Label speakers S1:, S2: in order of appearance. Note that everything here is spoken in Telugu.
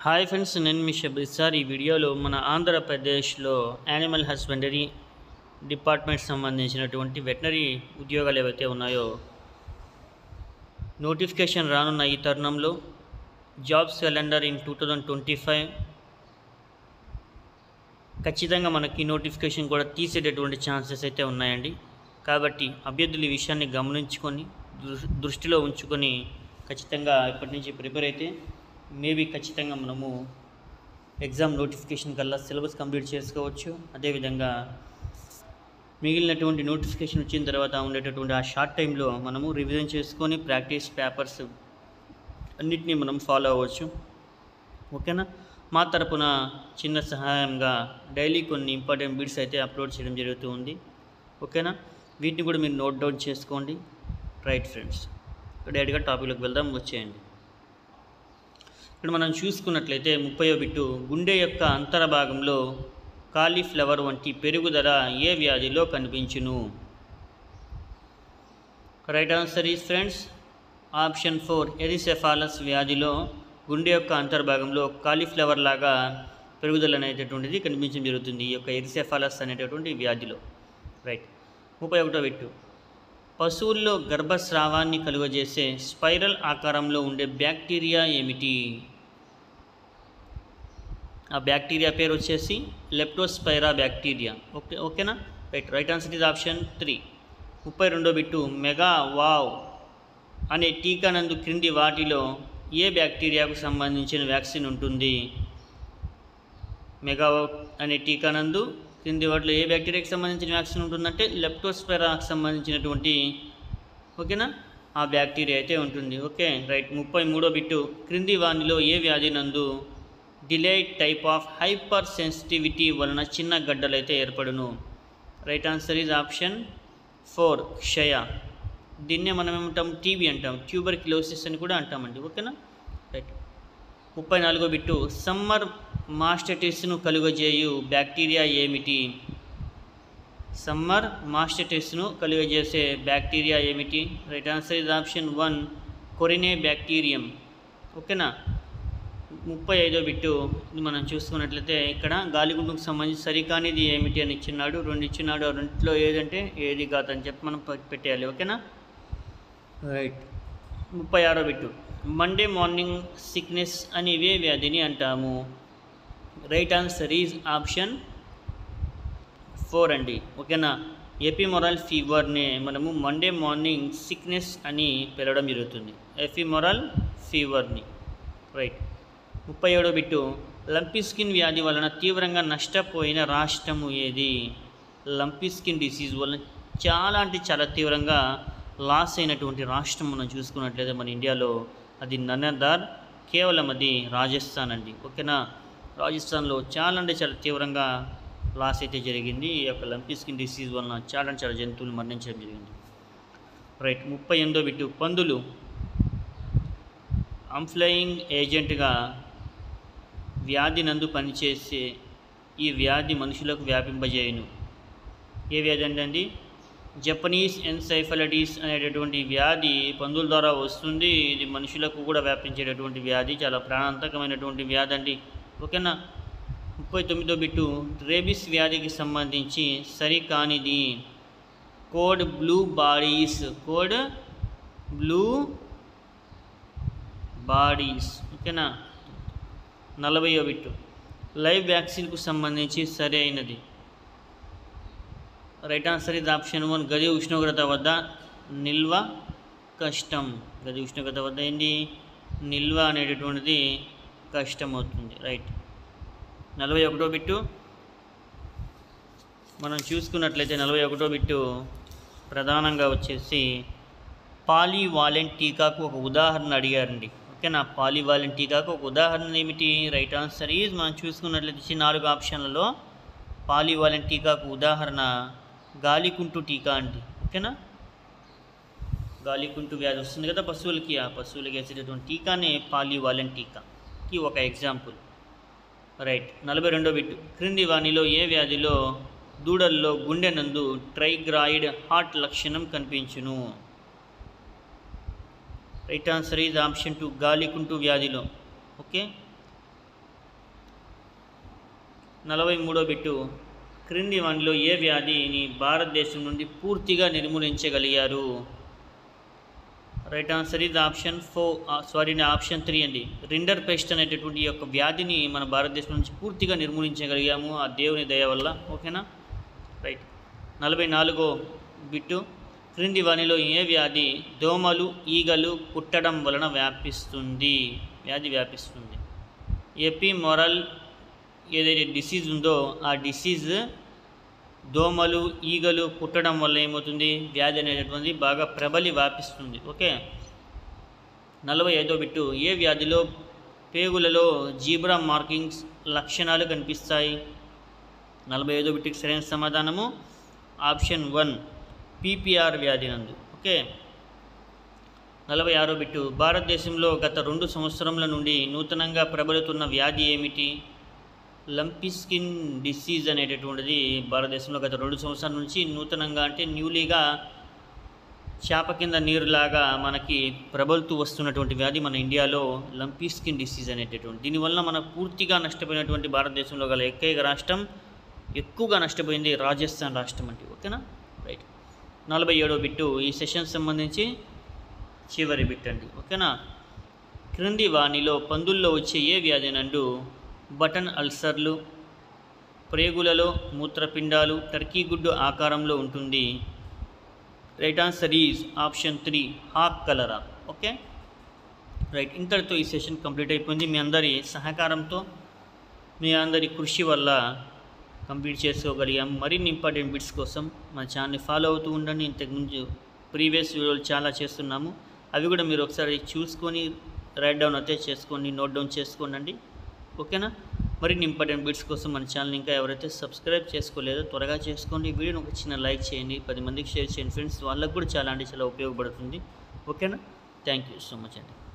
S1: హాయ్ ఫ్రెండ్స్ నేను మీ షబీర్ సార్ ఈ వీడియోలో మన ఆంధ్రప్రదేశ్లో యానిమల్ హస్బెండరీ డిపార్ట్మెంట్ సంబంధించినటువంటి వెటనరీ ఉద్యోగాలు ఏవైతే ఉన్నాయో నోటిఫికేషన్ రానున్న ఈ తరుణంలో jobs calendar in two thousand twenty five ఖచ్చితంగా మనకి నోటిఫికేషన్ కూడా తీసేటటువంటి ఛాన్సెస్ అయితే ఉన్నాయండి కాబట్టి అభ్యర్థులు ఈ విషయాన్ని గమనించుకొని దృ- దృష్టిలో ఉంచుకొని ఖచ్చితంగా ఇప్పటి నుంచి ప్రిపేర్ అయితే మేబీ ఖచ్చితంగా మనము ఎగ్జామ్ నోటిఫికేషన్ కల్లా సిలబస్ కంప్లీట్ చేసుకోవచ్చు అదేవిధంగా మిగిలినటువంటి నోటిఫికేషన్ వచ్చిన తర్వాత ఉండేటటువంటి ఆ షార్ట్ టైంలో మనము రివిజన్ చేసుకొని ప్రాక్టీస్ పేపర్స్ అన్నిటినీ మనం ఫాలో అవ్వచ్చు ఓకేనా మా తరపున చిన్న సహాయంగా డైలీ కొన్ని ఇంపార్టెంట్ బిట్స్ అయితే అప్లోడ్ చేయడం జరుగుతూ ఉంది ఓకేనా వీటిని కూడా మీరు నోట్ డౌన్ చేసుకోండి రైట్ ఫ్రెండ్స్ డైరెక్ట్గా టాపిక్లోకి వెళ్దాం వచ్చేయండి ఇక్కడ మనం చూసుకున్నట్లయితే ముప్పయో బిట్టు గుండె యొక్క అంతర భాగంలో కాలీఫ్లవర్ వంటి పెరుగుదల ఏ వ్యాధిలో కనిపించును right answer is friends option four ఎరిసెఫాలస్ వ్యాధిలో గుండె యొక్క అంతర్భాగంలో కాలీఫ్లవర్ లాగా పెరుగుదల అనేటటువంటిది కనిపించడం జరుగుతుంది ఈ యొక్క ఎరిసెఫాలస్ అనేటటువంటి వ్యాధిలో రైట్ ముప్పై ఒకటో పెట్టు పశువుల్లో గర్భస్రావాన్ని కలుగజేసే స్పైరల్ ఆకారంలో ఉండే బ్యాక్టీరియా ఏమిటి ఆ బ్యాక్టీరియా పేరు వచ్చేసి లెప్టోస్పైరా బ్యాక్టీరియా ఓకే ఓకేనా right right answer is option three ముప్పై రెండో బిట్టు మెగా వావ్ అనే టీకా నందు క్రింది వాటిలో ఏ బ్యాక్టీరియాకు సంబంధించిన వ్యాక్సిన్ ఉంటుంది మెగా వావ్ అనే టీకా నందు క్రింది వాటిలో ఏ బ్యాక్టీరియాకి సంబంధించిన వ్యాక్సిన్ ఉంటుందంటే లెప్టోస్పెరాకు సంబంధించినటువంటి ఓకేనా ఆ బ్యాక్టీరియా అయితే ఉంటుంది ఓకే రైట్ ముప్పై మూడో బిట్టు క్రింది వానిలో ఏ వ్యాధి నందు delayed type of hypersensitivity వలన చిన్న గడ్డలు అయితే ఏర్పడును right answer is option four క్షయ దీన్నే మనం ఏమంటాం టీబీ అంటాం ట్యూబర్ కిలోసిస్ అని కూడా అంటామండి ఓకేనా రైట్ ముప్పై నాలుగో బిట్టు సమ్మర్ మాస్టటిస్ను కలుగజేయు బ్యాక్టీరియా ఏమిటి సమ్మర్ మాస్టటిస్ను కలుగజేసే బ్యాక్టీరియా ఏమిటి right answer is option one Corynebacterium ఓకేనా ముప్పై ఐదో బిట్టు ఇది మనం చూసుకున్నట్లయితే ఇక్కడ గాలిగుండుకు సంబంధించి సరికానిది ఏమిటి అని ఇచ్చినాడు రెండు ఇచ్చినాడు ఆ రెండిట్లో ఏదంటే ఏది కాదని చెప్పి మనం పె- పెట్టేయాలి ఓకేనా రైట్ ముప్పై ఆరో బిట్టు మండే మార్నింగ్ సిక్నెస్ అని ఇవే వ్యాధిని అంటాము right answer is option four అండి ఓకేనా ఎపిమొరల్ ఫీవర్ని మనము మండే మార్నింగ్ సిక్నెస్ అని పిలవడం జరుగుతుంది ఎపిమొరల్ ఫీవర్ని రైట్ ముప్పై ఏడో బిట్టు లంపీ స్కిన్ వ్యాధి వలన తీవ్రంగా నష్టపోయిన రాష్ట్రము ఏది లంపీ స్కిన్ డిసీజ్ వలన చాలా అంటే చాలా తీవ్రంగా లాస్ అయినటువంటి రాష్ట్రం మనం చూసుకున్నట్లయితే మన ఇండియాలో అది నన్నదార్ కేవలం అది రాజస్థాన్ అండి ఓకేనా రాజస్థాన్లో చాలా అంటే చాలా తీవ్రంగా లాస్ అయితే జరిగింది ఈ యొక్క లంపీ స్కిన్ డిసీజ్ వలన చాలా అంటే చాలా జంతువులు మరణించడం జరిగింది రైట్ ముప్పై ఎనిమిదో బిట్టు పందులు అంఫ్లయింగ్ ఏజెంట్గా వ్యాధి నందు పనిచేసే ఈ వ్యాధి మనుషులకు వ్యాపింపజేయును ఏ వ్యాధి అంటే అండి జపనీస్ ఎన్సైఫలటీస్ అనేటటువంటి వ్యాధి పందుల ద్వారా వస్తుంది ఇది మనుషులకు కూడా వ్యాపించేటటువంటి వ్యాధి చాలా ప్రాణాంతకమైనటువంటి వ్యాధి అండి ఓకేనా ముప్పై తొమ్మిదో బిట్టు రేబిస్ వ్యాధికి సంబంధించి సరికానిది కోడ్ బ్లూ బాడీస్ కోడ్ బ్లూ బాడీస్ ఓకేనా నలభైయో బిట్టు లైవ్ వ్యాక్సిన్కు సంబంధించి సరి అయినది రైట్ ఆన్సర్ ఇది ఆప్షన్ వన్ గది ఉష్ణోగ్రత వద్ద నిల్వ కష్టం గది ఉష్ణోగ్రత వద్ద ఏంటి నిల్వ అనేటటువంటిది కష్టం అవుతుంది రైట్ నలభై ఒకటో బిట్టు మనం చూసుకున్నట్లయితే నలభై ఒకటో బిట్టు ప్రధానంగా వచ్చేసి పాలీవాలెంట్ టీకాకు ఒక ఉదాహరణ అడిగారండి ఓకేనా పాలీవాలెంట్ టీకాకు ఒక ఉదాహరణ ఏమిటి రైట్ ఆన్సర్ ఈజ్ మనం చూసుకున్నట్లయితే ఈ నాలుగు ఆప్షన్లలో పాలీవాలెంట్ టీకాకు ఉదాహరణ గాలికుంటు టీకా అండి ఓకేనా గాలికుంటు వ్యాధి వస్తుంది కదా పశువులకి ఆ పశువులకి వేసేటటువంటి టీకానే పాలీవాలెంట్ టీకాకి ఒక ఎగ్జాంపుల్ రైట్ నలభై రెండో బిట్టు క్రింది వాణిలో ఏ వ్యాధిలో దూడల్లో గుండె నందు ట్రైగ్రాయిడ్ హార్ట్ లక్షణం కనిపించును right answer is option two గాలికుంటు వ్యాధిలో ఓకే నలభై మూడో బిట్టు క్రింది వానిలో ఏ వ్యాధిని భారతదేశం నుండి పూర్తిగా నిర్మూలించగలిగారు రైట్ ఆన్సర్ ఇది option four sorry option three అండి రిండర్ పెస్ట్ అనేటటువంటి ఈ యొక్క వ్యాధిని మన భారతదేశం నుంచి పూర్తిగా నిర్మూలించగలిగాము ఆ దేవుని దయ వల్ల ఓకేనా రైట్ నలభై నాలుగో బిట్టు క్రింది వానిలో ఏ వ్యాధి దోమలు ఈగలు కుట్టడం వలన వ్యాపిస్తుంది వ్యాధి వ్యాపిస్తుంది ఎపి మొరల్ ఏదైతే డిసీజ్ ఉందో ఆ డిసీజ్ దోమలు ఈగలు కుట్టడం వల్ల ఏమవుతుంది వ్యాధి అనేటటువంటి బాగా ప్రబలి వ్యాపిస్తుంది ఓకే నలభై ఐదో బిట్టు ఏ వ్యాధిలో పేగులలో జీబ్రా మార్కింగ్స్ లక్షణాలు కనిపిస్తాయి నలభై ఐదో బిట్టుకి సరైన సమాధానము ఆప్షన్ వన్ పీపీఆర్ వ్యాధి నందు ఓకే నలభై ఆరో బిట్టు భారతదేశంలో గత రెండు సంవత్సరముల నుండి నూతనంగా ప్రబలుతున్న వ్యాధి ఏమిటి లంపీ స్కిన్ డిసీజ్ అనేటటువంటిది భారతదేశంలో గత రెండు సంవత్సరాల నుంచి నూతనంగా అంటే న్యూలీగా చేప కింద నీరులాగా మనకి ప్రబలుతూ వస్తున్నటువంటి వ్యాధి మన ఇండియాలో లంపీ స్కిన్ డిసీజ్ అనేటటువంటి దీనివల్ల మన పూర్తిగా నష్టపోయినటువంటి భారతదేశంలో గల ఏకైక రాష్ట్రం ఎక్కువగా నష్టపోయింది రాజస్థాన్ రాష్ట్రం అంటే ఓకేనా రైట్ నలభై ఏడో బిట్టు ఈ సెషన్ సంబంధించి చివరి బిట్ అండి ఓకేనా క్రింది వాణిలో పందుల్లో వచ్చే ఏ వ్యాధి నందు బటన్ అల్సర్లు ప్రేగులలో మూత్రపిండాలు టర్కీ గుడ్డు ఆకారంలో ఉంటుంది right answer is option three hog cholera okay right ఇంతటితో ఈ సెషన్ కంప్లీట్ అయిపోయింది మీ అందరి సహకారంతో మీ అందరి కృషి వల్ల కంప్లీట్ చేసుకోగలిగాం మరిన్ని ఇంపార్టెంట్ బిట్స్ కోసం మన ఛానల్ని ఫాలో అవుతూ ఉండండి ఇంతకుముందు ప్రీవియస్ వీడియోలు చాలా చేస్తున్నాము అవి కూడా మీరు ఒకసారి చూసుకొని రైట్ డౌన్ అయితే చేసుకోండి నోట్ డౌన్ చేసుకోండి ఓకేనా మరిన్ని ఇంపార్టెంట్ బిట్స్ కోసం మన ఛానల్ ఇంకా ఎవరైతే సబ్స్క్రైబ్ చేసుకోలేదో త్వరగా చేసుకోండి ఈ వీడియోని ఒక చిన్న లైక్ చేయండి పది మందికి షేర్ చేయండి ఫ్రెండ్స్ వాళ్ళకు కూడా చాలా అంటే చాలా ఉపయోగపడుతుంది ఓకేనా థ్యాంక్ యూ సో మచ్ అండి